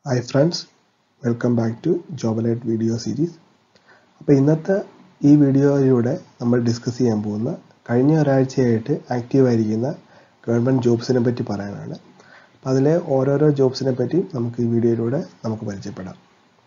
hi friends welcome back to Joblight video series അപ്പോൾ ഇന്നത്തെ ഈ വീഡിയോയിലൂടെ നമ്മൾ ഡിസ്കസ് ചെയ്യാൻ പോകുന്ന കഴിഞ്ഞ ഒരാഴ്ചയായിട്ട് ആക്റ്റീവ് ആയിരിക്കുന്ന ഗവൺമെൻറ് ജോബ്സിനെ പറ്റി പറയാനാണ് അപ്പോൾ അതിലെ ഓരോരോ ജോബ്സിനെ പറ്റി നമുക്ക് ഈ വീഡിയോയിലൂടെ നമുക്ക് പരിചയപ്പെടാം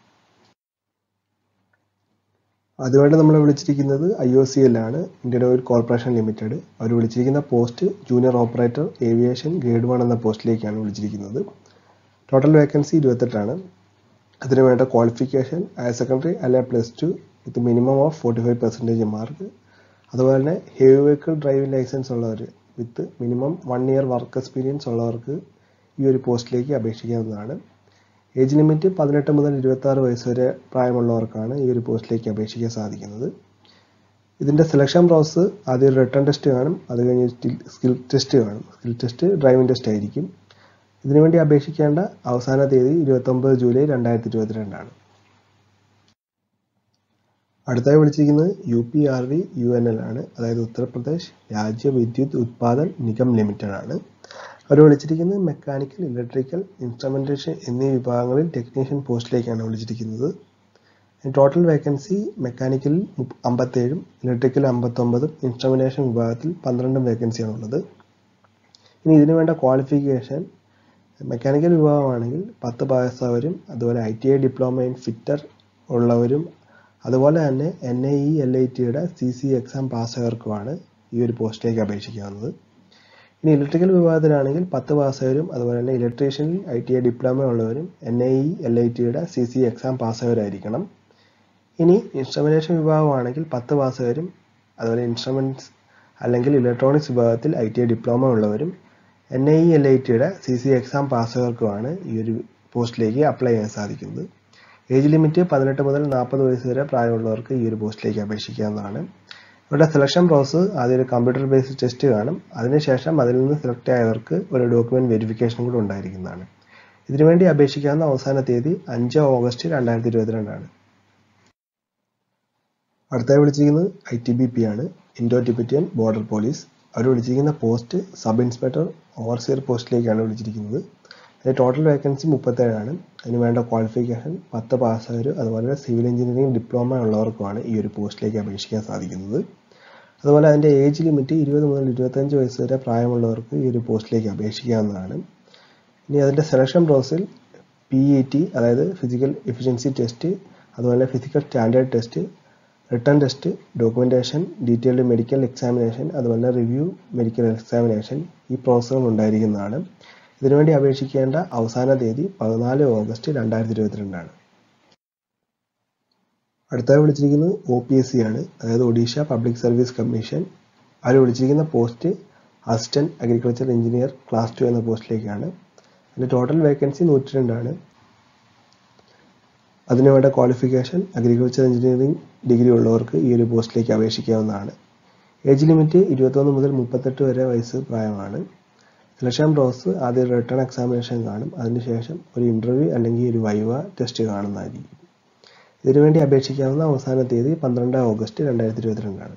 അതുമായിട്ട് നമ്മൾ വിളിച്ചിരിക്കുന്നത് ഐ ഒ സി എല്ലാണ് ഇന്ത്യൻ ഓയിൽ കോർപ്പറേഷൻ ലിമിറ്റഡ് അവർ വിളിച്ചിരിക്കുന്ന post junior operator aviation grade one എന്ന പോസ്റ്റിലേക്കാണ് വിളിച്ചിരിക്കുന്നത് ടോട്ടൽ വേക്കൻസി ഇരുപത്തെട്ടാണ് അതിന് വേണ്ട ക്വാളിഫിക്കേഷൻ ഹയർ സെക്കൻഡറി അല്ലെ plus two with minimum of forty five percentage mark അതുപോലെ തന്നെ ഹെവി വെഹിക്കിൾ ഡ്രൈവിംഗ് ലൈസൻസ് ഉള്ളവർ with minimum one year work experience ഉള്ളവർക്ക് ഈ ഒരു പോസ്റ്റിലേക്ക് അപേക്ഷിക്കാവുന്നതാണ് ഏജ് ലിമിറ്റ് പതിനെട്ട് മുതൽ ഇരുപത്താറ് വയസ്സ് വരെ പ്രായമുള്ളവർക്കാണ് ഈ ഒരു പോസ്റ്റിലേക്ക് അപേക്ഷിക്കാൻ സാധിക്കുന്നത് ഇതിൻ്റെ സെലക്ഷൻ പ്രോസസ്സ് ആദ്യം റിട്ടേൺ ടെസ്റ്റ് കാണും അത് കഴിഞ്ഞ് സ്കിൽ ടെസ്റ്റ് കാണും സ്കിൽ ടെസ്റ്റ് ഡ്രൈവിംഗ് ടെസ്റ്റ് ആയിരിക്കും ഇതിനുവേണ്ടി അപേക്ഷിക്കേണ്ട അവസാന തീയതി ഇരുപത്തൊമ്പത് ജൂലൈ രണ്ടായിരത്തി ഇരുപത്തിരണ്ടാണ് അടുത്തായി വിളിച്ചിരിക്കുന്നത് U P R V U N L ആണ് അതായത് ഉത്തർപ്രദേശ് രാജ്യ വിദ്യുത് ഉത്പാദൻ നിഗം ലിമിറ്റഡ് ആണ് അവർ വിളിച്ചിരിക്കുന്നത് മെക്കാനിക്കൽ ഇലക്ട്രിക്കൽ ഇൻസ്ട്രുമെൻറ്റേഷൻ എന്നീ വിഭാഗങ്ങളിൽ ടെക്നീഷ്യൻ പോസ്റ്റിലേക്കാണ് വിളിച്ചിരിക്കുന്നത് ടോട്ടൽ വേക്കൻസി മെക്കാനിക്കലിൽ അമ്പത്തേഴും ഇലക്ട്രിക്കൽ അമ്പത്തൊമ്പതും ഇൻസ്ട്രുമെൻറ്റേഷൻ വിഭാഗത്തിൽ പന്ത്രണ്ടും വേക്കൻസിയാണുള്ളത് ഇനി ഇതിനു വേണ്ട ക്വാളിഫിക്കേഷൻ മെക്കാനിക്കൽ വിഭാഗമാണെങ്കിൽ പത്ത് പാസ്സായവരും അതുപോലെ I T I diploma in fitter ഉള്ളവരും അതുപോലെ തന്നെ N I E L I ടിയുടെ സി സി എക്സാം പാസ്സായവർക്കുമാണ് ഈ ഒരു പോസ്റ്റിലേക്ക് അപേക്ഷിക്കാവുന്നത് ഇനി ഇലക്ട്രിക്കൽ വിഭാഗത്തിലാണെങ്കിൽ പത്ത് പാസ്സായവരും അതുപോലെ തന്നെ ഇലക്ട്രീഷ്യനിൽ ഐ ടി ഐ ഡിപ്ലോമ ഉള്ളവരും N I E L I ടിയുടെ സി സി എക്സാം പാസ്സായവരായിരിക്കണം ഇനി ഇൻസ്ട്രുമെൻറ്റേഷൻ വിഭാഗമാണെങ്കിൽ പത്ത് പാസ്സായവരും അതുപോലെ ഇൻസ്ട്രുമെൻറ്റ്സ് അല്ലെങ്കിൽ ഇലക്ട്രോണിക്സ് വിഭാഗത്തിൽ ഐ ടി ഐ ഡിപ്ലോമ ഉള്ളവരും എൻ ഐ എൽ ഐ ടിയുടെ സി സി എക്സാം പാസ്സുകാർക്കുമാണ് ഈ ഒരു പോസ്റ്റിലേക്ക് അപ്ലൈ ചെയ്യാൻ സാധിക്കുന്നത് ഏജ് ലിമിറ്റ് പതിനെട്ട് മുതൽ നാൽപ്പത് വയസ്സ് വരെ പ്രായമുള്ളവർക്ക് ഈ ഒരു പോസ്റ്റിലേക്ക് അപേക്ഷിക്കാവുന്നതാണ് ഇവിടെ സെലക്ഷൻ പ്രോസസ്സ് ആദ്യം ഒരു കമ്പ്യൂട്ടർ ബേസ്ഡ് ടെസ്റ്റ് കാണും അതിനുശേഷം അതിൽ നിന്ന് സെലക്ട് ആയവർക്ക് ഒരു ഡോക്യുമെന്റ് വെരിഫിക്കേഷൻ കൂടെ ഉണ്ടായിരിക്കുന്നതാണ് ഇതിനുവേണ്ടി അപേക്ഷിക്കാവുന്ന അവസാന തീയതി അഞ്ച് ഓഗസ്റ്റ് രണ്ടായിരത്തി ഇരുപത്തിരണ്ടാണ് അടുത്തായി വിളിച്ചിരിക്കുന്നത് ഐ ടി ബി പി ആണ് ഇൻഡോ ടിബറ്റിയൻ ബോർഡർ പോലീസ് അവർ വിളിച്ചിരിക്കുന്ന പോസ്റ്റ് സബ് ഇൻസ്പെക്ടർ ഓവർസിയർ പോസ്റ്റിലേക്കാണ് വിളിച്ചിരിക്കുന്നത് അതിന് ടോട്ടൽ വേക്കൻസി മുപ്പത്തേഴാണ് അതിന് വേണ്ട ക്വാളിഫിക്കേഷൻ പത്ത് പാസ്സായവർ അതുപോലെ സിവിൽ എഞ്ചിനീയറിംഗ് ഡിപ്ലോമ ഉള്ളവർക്കുമാണ് ഈ ഒരു പോസ്റ്റിലേക്ക് അപേക്ഷിക്കാൻ സാധിക്കുന്നത് അതുപോലെ അതിൻ്റെ ഏജ് ലിമിറ്റ് ഇരുപത് മുതൽ ഇരുപത്തഞ്ച് വയസ്സ് വരെ പ്രായമുള്ളവർക്ക് ഈ ഒരു പോസ്റ്റിലേക്ക് അപേക്ഷിക്കാവുന്നതാണ് ഇനി അതിൻ്റെ സെലക്ഷൻ പ്രോസസ്സിൽ പി ഇ ടി അതായത് ഫിസിക്കൽ എഫിഷ്യൻസി ടെസ്റ്റ് അതുപോലെ physical standard test written test documentation detailed medical examination അതുപോലെ റിവ്യൂ മെഡിക്കൽ എക്സാമിനേഷൻ ഈ പ്രോസസ്സുകൾ ഉണ്ടായിരിക്കുന്നതാണ് ഇതിനുവേണ്ടി അപേക്ഷിക്കേണ്ട അവസാന തീയതി പതിനാല് ഓഗസ്റ്റ് രണ്ടായിരത്തി ഇരുപത്തിരണ്ടാണ് അടുത്തായി വിളിച്ചിരിക്കുന്നത് ഒ പി എസ് സി ആണ് അതായത് ഒഡീഷ പബ്ലിക് സർവീസ് കമ്മീഷൻ അവർ വിളിച്ചിരിക്കുന്ന post assistant agriculture engineer class two എന്ന പോസ്റ്റിലേക്കാണ് അതിൻ്റെ ടോട്ടൽ വേക്കൻസി നൂറ്റി രണ്ടാണ് അതിന് വേണ്ട ക്വാളിഫിക്കേഷൻ അഗ്രികൾച്ചർ എഞ്ചിനീയറിംഗ് ഡിഗ്രി ഉള്ളവർക്ക് ഈ ഒരു പോസ്റ്റിലേക്ക് അപേക്ഷിക്കാവുന്നതാണ് ഏജ് ലിമിറ്റ് ഇരുപത്തൊന്ന് മുതൽ മുപ്പത്തെട്ട് വരെ വയസ്സ് പ്രായമാണ് സെലക്ഷൻ പ്രോസസ്സ് ആദ്യം റിട്ടേൺ എക്സാമിനേഷൻ കാണും അതിനുശേഷം ഒരു ഇൻ്റർവ്യൂ അല്ലെങ്കിൽ ഒരു വൈവ ടെസ്റ്റ് കാണുന്നതായിരിക്കും ഇതിനുവേണ്ടി അപേക്ഷിക്കാവുന്ന അവസാന തീയതി പന്ത്രണ്ട് ഓഗസ്റ്റ് രണ്ടായിരത്തി ഇരുപത്തിരണ്ടാണ്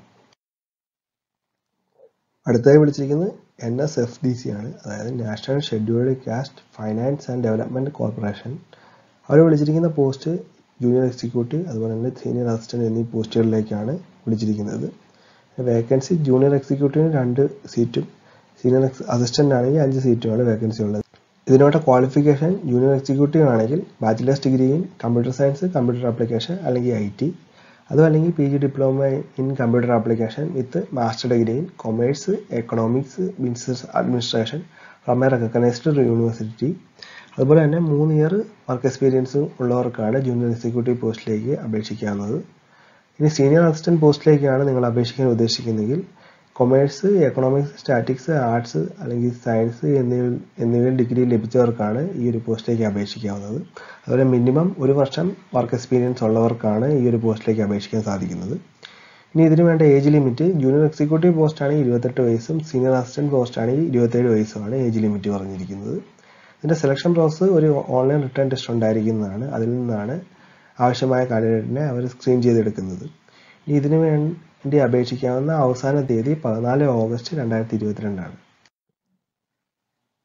അടുത്തായി വിളിച്ചിരിക്കുന്നത് N S F D C ആണ് അതായത് national scheduled caste finance and development corporation അവർ വിളിച്ചിരിക്കുന്ന പോസ്റ്റ് ജൂനിയർ എക്സിക്യൂട്ടീവ് അതുപോലെ തന്നെ സീനിയർ അസിസ്റ്റന്റ് എന്നീ പോസ്റ്റുകളിലേക്കാണ് വിളിച്ചിരിക്കുന്നത് വേക്കൻസി ജൂനിയർ എക്സിക്യൂട്ടീവിന് രണ്ട് സീറ്റും സീനിയർ അസിസ്റ്റന്റ് ആണെങ്കിൽ അഞ്ച് സീറ്റുമാണ് വേക്കൻസി ഉള്ളത് ഇതിനോട്ട് ക്വാളിഫിക്കേഷൻ ജൂനിയർ എക്സിക്യൂട്ടീവ് ആണെങ്കിൽ bachelors degree in computer science computer application അല്ലെങ്കിൽ ഐ ടി അതും അല്ലെങ്കിൽ P G diploma in computer application with master degree in commerce economics business administration from a recognised university അതുപോലെ തന്നെ മൂന്ന് year work experience ഉള്ളവർക്കാണ് junior executive പോസ്റ്റിലേക്ക് അപേക്ഷിക്കാവുന്നത് ഇനി സീനിയർ അസിസ്റ്റന്റ് പോസ്റ്റിലേക്കാണ് നിങ്ങൾ അപേക്ഷിക്കാൻ ഉദ്ദേശിക്കുന്നതെങ്കിൽ കൊമേഴ്സ് എക്കണോമിക്സ് സ്റ്റാറ്റിക്സ് ആർട്സ് അല്ലെങ്കിൽ സയൻസ് എന്നിവ എന്നിവയിൽ ഡിഗ്രി ലഭിച്ചവർക്കാണ് ഈ ഒരു പോസ്റ്റിലേക്ക് അപേക്ഷിക്കാവുന്നത് അതുപോലെ മിനിമം ഒരു വർഷം വർക്ക് എക്സ്പീരിയൻസ് ഉള്ളവർക്കാണ് ഈ ഒരു പോസ്റ്റിലേക്ക് അപേക്ഷിക്കാൻ സാധിക്കുന്നത് ഇനി ഇതിന് വേണ്ട age limit junior executive post ആണെങ്കിൽ ഇരുപത്തെട്ട് വയസ്സും സീനിയർ അസിസ്റ്റന്റ് പോസ്റ്റ് ആണെങ്കിൽ ഇരുപത്തേഴ് വയസ്സുമാണ് ഏജ് ലിമിറ്റ് പറഞ്ഞിരിക്കുന്നത് ഇതിൻ്റെ സെലക്ഷൻ പ്രോസസ്സ് ഒരു ഓൺലൈൻ റിട്ടേൺ ടെസ്റ്റ് ഉണ്ടായിരിക്കുന്നതാണ് അതിൽ നിന്നാണ് ആവശ്യമായ കാൻഡിഡേറ്റിനെ അവർ സ്ക്രീൻ ചെയ്തെടുക്കുന്നത് ഇനി ഇതിനു വേണ്ടി അപേക്ഷിക്കാവുന്ന അവസാന തീയതി പതിനാല് ഓഗസ്റ്റ് രണ്ടായിരത്തി ഇരുപത്തിരണ്ടാണ്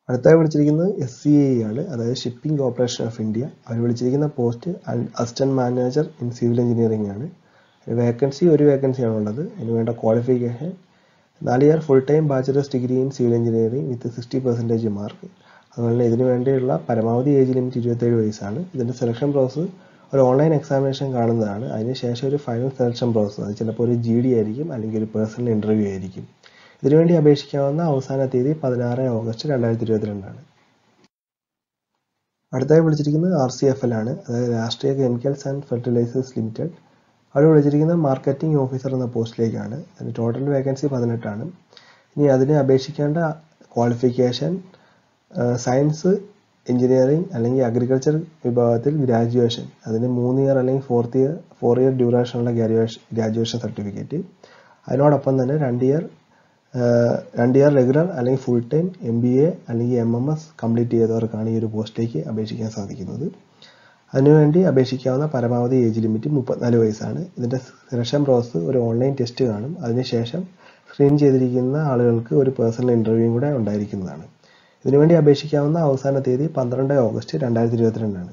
അടുത്തായി വിളിച്ചിരിക്കുന്നത് എസ് സി ഐ ആണ് അതായത് ഷിപ്പിംഗ് കോർപ്പറേഷൻ ഓഫ് ഇന്ത്യ അവർ വിളിച്ചിരിക്കുന്ന post assistant manager in civil engineering ആണ് വേക്കൻസി ഒരു വേക്കൻസി ആണുള്ളത് അതിന് വേണ്ട ക്വാളിഫിക്കേഷൻ നാല് year full time bachelors degree in civil engineering with sixty percentage mark അതുപോലെ തന്നെ ഇതിനു വേണ്ടിയുള്ള പരമാവധി ഏജ് ലിമിറ്റ് ഇരുപത്തേഴ് വയസ്സാണ് ഇതിൻ്റെ സെലക്ഷൻ പ്രോസസ്സ് ഒരു ഓൺലൈൻ എക്സാമിനേഷൻ കാണുന്നതാണ് അതിനുശേഷം ഒരു ഫൈനൽ സെലക്ഷൻ പ്രോസസ്സ് അത് ചിലപ്പോൾ ഒരു ജി ഡി ആയിരിക്കും അല്ലെങ്കിൽ ഒരു പേഴ്സണൽ ഇൻ്റർവ്യൂ ആയിരിക്കും ഇതിനുവേണ്ടി അപേക്ഷിക്കാവുന്ന അവസാന തീയതി പതിനാറ് ഓഗസ്റ്റ് രണ്ടായിരത്തി ഇരുപത്തിരണ്ടാണ് അടുത്തായി വിളിച്ചിരിക്കുന്നത് ആർ സി എഫ് എൽ ആണ് അതായത് Rashtriya chemicals and fertilisers limited അവർ വിളിച്ചിരിക്കുന്നത് മാർക്കറ്റിംഗ് ഓഫീസർ എന്ന പോസ്റ്റിലേക്കാണ് അതിന് ടോട്ടൽ വേക്കൻസി പതിനെട്ടാണ് ഇനി അതിന് അപേക്ഷിക്കേണ്ട ക്വാളിഫിക്കേഷൻ സയൻസ് എഞ്ചിനീയറിംഗ് അല്ലെങ്കിൽ അഗ്രികൾച്ചർ വിഭാഗത്തിൽ ഗ്രാജുവേഷൻ അതിന് മൂന്ന് ഇയർ അല്ലെങ്കിൽ ഫോർത്ത് ഇയർ ഫോർ ഇയർ ഡ്യൂറേഷനുള്ള ഗ്രാജുവേഷൻ ഗ്രാജുവേഷൻ സർട്ടിഫിക്കറ്റ് അതിനോടൊപ്പം തന്നെ രണ്ട് ഇയർ രണ്ട് ഇയർ റെഗുലർ അല്ലെങ്കിൽ full time M B A അല്ലെങ്കിൽ എം എം എസ് കംപ്ലീറ്റ് ചെയ്തവർക്കാണ് ഈ ഒരു പോസ്റ്റിലേക്ക് അപേക്ഷിക്കാൻ സാധിക്കുന്നത് അതിനുവേണ്ടി അപേക്ഷിക്കാവുന്ന പരമാവധി ഏജ് ലിമിറ്റ് മുപ്പത്തിനാല് വയസ്സാണ് ഇതിൻ്റെ സെലക്ഷൻ പ്രോസസ്സ് ഒരു ഓൺലൈൻ ടെസ്റ്റ് കാണും അതിനുശേഷം സ്ക്രീൻ ചെയ്തിരിക്കുന്ന ആളുകൾക്ക് ഒരു പേഴ്സണൽ ഇൻ്റർവ്യൂവും കൂടെ ഉണ്ടായിരിക്കുന്നതാണ് ഇതിനുവേണ്ടി അപേക്ഷിക്കാവുന്ന അവസാന തീയതി പന്ത്രണ്ട് ഓഗസ്റ്റ് രണ്ടായിരത്തി ഇരുപത്തിരണ്ടാണ്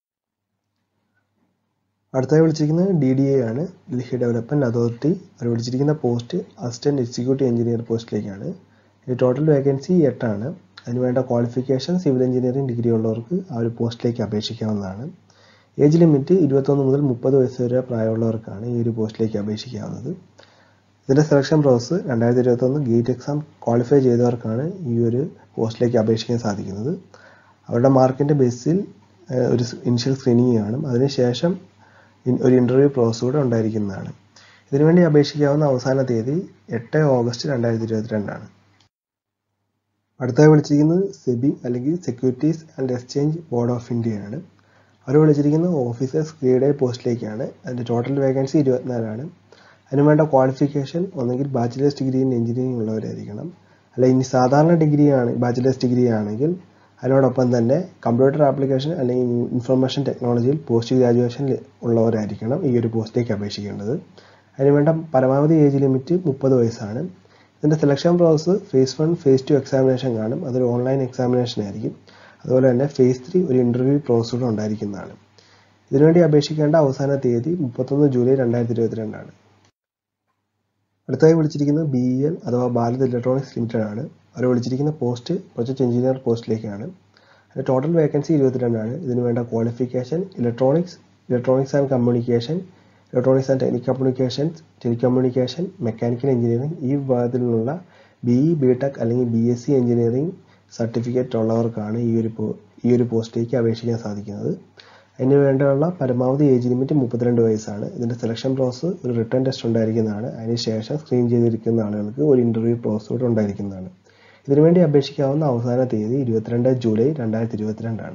അടുത്തായി വിളിച്ചിരിക്കുന്നത് ഡി ഡി എ ആണ് ഡൽഹി ഡെവലപ്മെൻറ്റ് അതോറിറ്റി അവർ വിളിച്ചിരിക്കുന്ന പോസ്റ്റ് അസിസ്റ്റൻറ്റ് എക്സിക്യൂട്ടീവ് എഞ്ചിനീയർ പോസ്റ്റിലേക്കാണ് ഈ ടോട്ടൽ വേക്കൻസി എട്ടാണ് അതിനുവേണ്ട ക്വാളിഫിക്കേഷൻ സിവിൽ എഞ്ചിനീയറിംഗ് ഡിഗ്രി ഉള്ളവർക്ക് ആ ഒരു പോസ്റ്റിലേക്ക് അപേക്ഷിക്കാവുന്നതാണ് ഏജ് ലിമിറ്റ് ഇരുപത്തൊന്ന് മുതൽ മുപ്പത് വയസ്സ് വരെ പ്രായമുള്ളവർക്കാണ് ഈ ഒരു പോസ്റ്റിലേക്ക് അപേക്ഷിക്കാവുന്നത് ഇതിൻ്റെ സെലക്ഷൻ പ്രോസസ്സ് രണ്ടായിരത്തി ഇരുപത്തൊന്ന് ഗേറ്റ് എക്സാം ക്വാളിഫൈ ചെയ്തവർക്കാണ് ഈ ഒരു പോസ്റ്റിലേക്ക് അപേക്ഷിക്കാൻ സാധിക്കുന്നത് അവരുടെ മാർക്കിൻ്റെ ബേസിൽ ഒരു ഇനിഷ്യൽ സ്ക്രീനിങ് കാണും അതിനുശേഷം ഒരു ഇൻ്റർവ്യൂ പ്രോസസ് കൂടെ ഉണ്ടായിരിക്കുന്നതാണ് ഇതിനുവേണ്ടി അപേക്ഷിക്കാവുന്ന അവസാന തീയതി എട്ട് ഓഗസ്റ്റ് രണ്ടായിരത്തി ഇരുപത്തിരണ്ടാണ് അടുത്തായി വിളിച്ചിരിക്കുന്നത് സെബി അല്ലെങ്കിൽ securities and exchange board of ഇന്ത്യയാണ് അവർ വിളിച്ചിരിക്കുന്നത് ഓഫീസേഴ്സ് ഗ്രേഡ് എ പോസ്റ്റിലേക്കാണ് അതിൻ്റെ ടോട്ടൽ വേക്കൻസി ഇരുപത്തിനാലാണ് അതിന് വേണ്ട ക്വാളിഫിക്കേഷൻ ഒന്നെങ്കിൽ ബാച്ചിലേഴ്സ് ഡിഗ്രി ഇൻ എഞ്ചിനീയറിംഗ് ഉള്ളവരായിരിക്കണം അല്ല ഇനി സാധാരണ ഡിഗ്രി ആണ് ബാച്ചിലേഴ്സ് ഡിഗ്രി ആണെങ്കിൽ അതിനോടൊപ്പം തന്നെ കമ്പ്യൂട്ടർ ആപ്ലിക്കേഷൻ അല്ലെങ്കിൽ ഇൻഫർമേഷൻ ടെക്നോളജിയിൽ പോസ്റ്റ് ഗ്രാജുവേഷൻ ഉള്ളവരായിരിക്കണം ഈ ഒരു പോസ്റ്റിലേക്ക് അപേക്ഷിക്കേണ്ടത് അതിനുവേണ്ട പരമാവധി ഏജ് ലിമിറ്റ് മുപ്പത് വയസ്സാണ് ഇതിൻ്റെ selection process phase one phase two examination കാണും അതൊരു ഓൺലൈൻ എക്സാമിനേഷൻ ആയിരിക്കും അതുപോലെ തന്നെ ഫേസ് ത്രീ ഒരു ഇൻ്റർവ്യൂ പ്രോസസ് കൂടെ ഉണ്ടായിരിക്കുന്നതാണ് ഇതിനുവേണ്ടി അപേക്ഷിക്കേണ്ട അവസാന തീയതി മുപ്പത്തൊന്ന് ജൂലൈ രണ്ടായിരത്തി ഇരുപത്തിരണ്ടാണ് അടുത്തായി വിളിച്ചിരിക്കുന്നത് ബി ഇ എൽ അഥവാ ഭാരത് ഇലക്ട്രോണിക്സ് ലിമിറ്റഡ് ആണ് അവർ വിളിച്ചിരിക്കുന്ന പോസ്റ്റ് പ്രൊജക്ട് എഞ്ചിനീയർ പോസ്റ്റിലേക്കാണ് അതിൻ്റെ ടോട്ടൽ വേക്കൻസി ഇരുപത്തിരണ്ടാണ് ഇതിന് വേണ്ട qualification electronics electronics and communication electronics and telecommunications telecommunication mechanical engineering ഈ വിഭാഗത്തിൽ നിന്നുള്ള ബി ഇ ബി ടെക് അല്ലെങ്കിൽ B S C engineering certificate ഉള്ളവർക്കാണ് ഈ ഒരു ഈ ഒരു പോസ്റ്റിലേക്ക് അപേക്ഷിക്കാൻ സാധിക്കുന്നത് അതിന് വേണ്ടിയുള്ള പരമാവധി ഏജ് ലിമിറ്റ് മുപ്പത്തിരണ്ട് വയസ്സാണ് ഇതിൻ്റെ സെലക്ഷൻ പ്രോസസ്സ് ഒരു റിട്ടേൺ ടെസ്റ്റ് ഉണ്ടായിരിക്കുന്നതാണ് അതിനുശേഷം സ്ക്രീൻ ചെയ്തിരിക്കുന്ന ആളുകൾക്ക് ഒരു ഇൻ്റർവ്യൂ പ്രോസസ് കൂടെ ഉണ്ടായിരിക്കുന്നതാണ് ഇതിനുവേണ്ടി അപേക്ഷിക്കാവുന്ന അവസാന തീയതി ഇരുപത്തിരണ്ട് ജൂലൈ രണ്ടായിരത്തി ഇരുപത്തിരണ്ടാണ്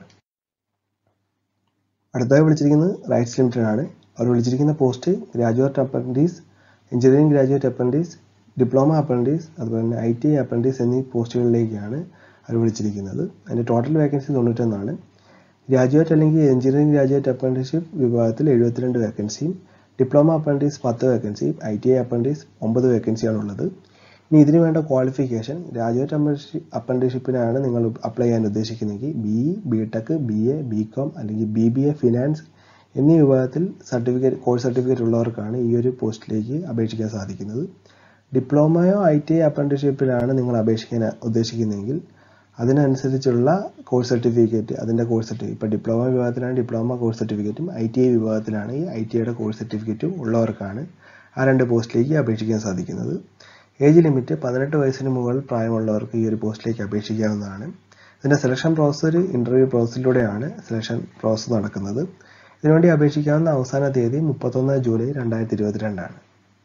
അടുത്തായി വിളിച്ചിരിക്കുന്നത് റൈറ്റ്സ് ലിമിറ്റഡ് ആണ് അവർ വിളിച്ചിരിക്കുന്ന post graduate apprentice engineering graduate apprentice diploma apprentice അതുപോലെ തന്നെ ഐ ടി ഐ അപ്രൻറ്റീസ് എന്നീ പോസ്റ്റുകളിലേക്കാണ് അവർ വിളിച്ചിരിക്കുന്നത് അതിൻ്റെ ടോട്ടൽ വേക്കൻസി തൊണ്ണൂറ്റൊന്നാണ് ഗ്രാജുവേറ്റ് അല്ലെങ്കിൽ എഞ്ചിനീയറിംഗ് ഗ്രാജുവേറ്റ് അപ്രൻറ്റീസ്ഷിപ്പ് വിഭാഗത്തിൽ എഴുപത്തിരണ്ട് വേക്കൻസിയും ഡിപ്ലോമ അപ്രൻറ്റീസ് പത്ത് വേക്കൻസിയും ഐ ടി ഐ അപ്രൻറ്റീസ് ഒമ്പത് വേക്കൻസിയാണ് ഉള്ളത് ഇനി ഇതിന് വേണ്ട ക്വാളിഫിക്കേഷൻ ഗ്രാജുവേറ്റ് അപ്രൻറ്റീസ്ഷിപ്പിനാണ് നിങ്ങൾ അപ്ലൈ ചെയ്യാൻ ഉദ്ദേശിക്കുന്നതെങ്കിൽ B E B tech B A B com അല്ലെങ്കിൽ ബി ബി എ ഫിനാൻസ് എന്നീ വിഭാഗത്തിൽ സർട്ടിഫിക്കറ്റ് കോഴ്സ് സർട്ടിഫിക്കറ്റ് ഉള്ളവർക്കാണ് ഈ ഒരു പോസ്റ്റിലേക്ക് അപേക്ഷിക്കാൻ സാധിക്കുന്നത് ഡിപ്ലോമയോ ഐ ടി ഐ അപ്രൻറ്റീസ്ഷിപ്പിലാണ് നിങ്ങൾ അപേക്ഷിക്കാൻ ഉദ്ദേശിക്കുന്നതെങ്കിൽ അതിനനുസരിച്ചുള്ള കോഴ്സ് സർട്ടിഫിക്കറ്റ് അതിൻ്റെ കോഴ്സ് സർട്ടിഫിക്കറ്റ് ഇപ്പോൾ ഡിപ്ലോമ വിഭാഗത്തിലാണ് ഡിപ്ലോമ കോഴ്സ് സർട്ടിഫിക്കറ്റും ഐ ടി ഐ വിഭാഗത്തിലാണ് ഈ ഐ ടി ഐയുടെ കോഴ്സ് സർട്ടിഫിക്കറ്റും ഉള്ളവർക്കാണ് ആ രണ്ട് പോസ്റ്റിലേക്ക് അപേക്ഷിക്കാൻ സാധിക്കുന്നത് ഏജ് ലിമിറ്റ് പതിനെട്ട് വയസ്സിന് മുകളിൽ പ്രായമുള്ളവർക്ക് ഈ ഒരു പോസ്റ്റിലേക്ക് അപേക്ഷിക്കാവുന്നതാണ് ഇതിൻ്റെ സെലക്ഷൻ പ്രോസസ്സ് ഒരു ഇൻ്റർവ്യൂ പ്രോസസ്സിലൂടെയാണ് സെലക്ഷൻ പ്രോസസ്സ് നടക്കുന്നത് ഇതിനുവേണ്ടി അപേക്ഷിക്കാവുന്ന അവസാന തീയതി മുപ്പത്തൊന്ന് ജൂലൈ രണ്ടായിരത്തി ഇരുപത്തിരണ്ടാണ്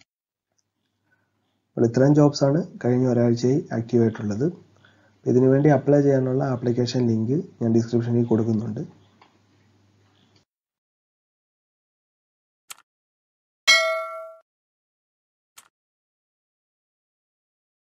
അപ്പോൾ ഇത്രയും ജോബ്സാണ് കഴിഞ്ഞ ഒരാഴ്ചയായി ആക്റ്റീവ് ആയിട്ടുള്ളത് ഇതിനുവേണ്ടി അപ്ലൈ ചെയ്യാനുള്ള ആപ്ലിക്കേഷൻ ലിങ്ക് ഞാൻ ഡിസ്ക്രിപ്ഷനിൽ കൊടുക്കുന്നുണ്ട്